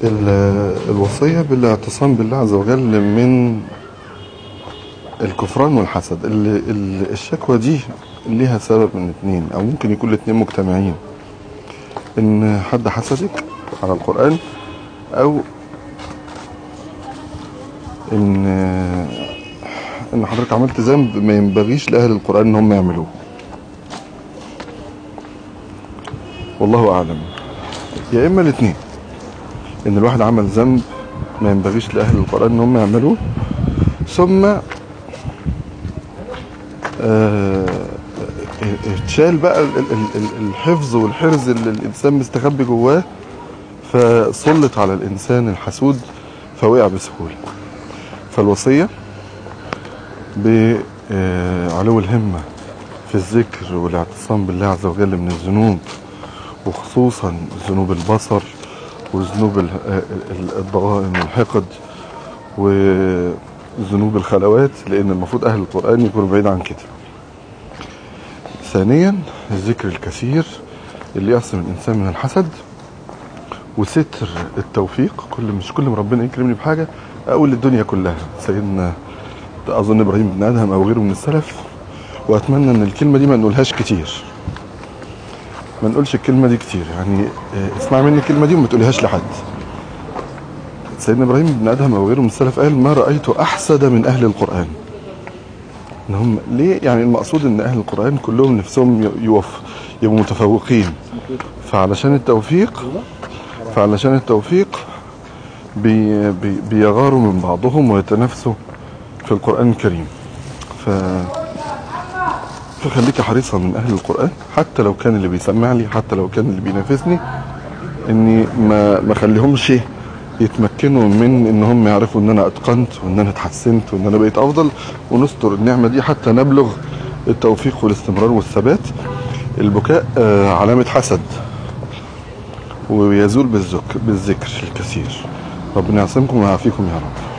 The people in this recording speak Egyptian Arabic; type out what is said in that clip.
ال- الوصية بالاعتصام بالله عز وجل من الكفران والحسد ال- ال- الشكوى دي ليها سبب من اتنين او ممكن يكون الاتنين مجتمعين ان حد حسدك على القرآن او ان ان حضرتك عملت ذنب ما ينبغيش لاهل القرآن ان هم يعملوه والله اعلم يا اما الاثنين ان الواحد عمل ذنب ما ينبغيش لاهل القران ان هم يعملوه ثم آه، اتشال بقى ال- ال- ال- الحفظ والحرز اللي الانسان مستخبي جواه فسلط على الانسان الحسود فوقع بسهوله فالوصيه بعلو الهمه في الذكر والاعتصام بالله عز وجل من الذنوب وخصوصا ذنوب البصر وذنوب ال- ال- الضغائن والحقد وذنوب الخلوات لان المفروض اهل القران يكونوا بعيد عن كده ثانيا الذكر الكثير اللي يعصم الانسان من الحسد وستر التوفيق كل مش كل ما ربنا يكرمني بحاجه اقول للدنيا كلها سيدنا اظن ابراهيم بن ادهم او غيره من السلف واتمنى ان الكلمه دي ما نقولهاش كتير ما نقولش الكلمه دي كتير يعني آه، اسمع مني الكلمه دي وما تقوليهاش لحد سيدنا ابراهيم بن ادهم او غيره من السلف قال ما رايت احسد من اهل القران ان هم ليه يعني المقصود ان اهل القران كلهم نفسهم ي- يوف يبقوا متفوقين فعلشان التوفيق فعلشان التوفيق بي بي بيغاروا من بعضهم ويتنافسوا في القران الكريم ف فخليك حريصا من اهل القران حتى لو كان اللي بيسمع لي حتى لو كان اللي بينافسني اني ما ما اخليهمش يتمكنوا من ان هم يعرفوا ان انا اتقنت وان انا اتحسنت وان انا بقيت افضل ونستر النعمه دي حتى نبلغ التوفيق والاستمرار والثبات البكاء آه، علامه حسد ويزول بالذك بالذكر الكثير ربنا يعصمكم ويعافيكم يا رب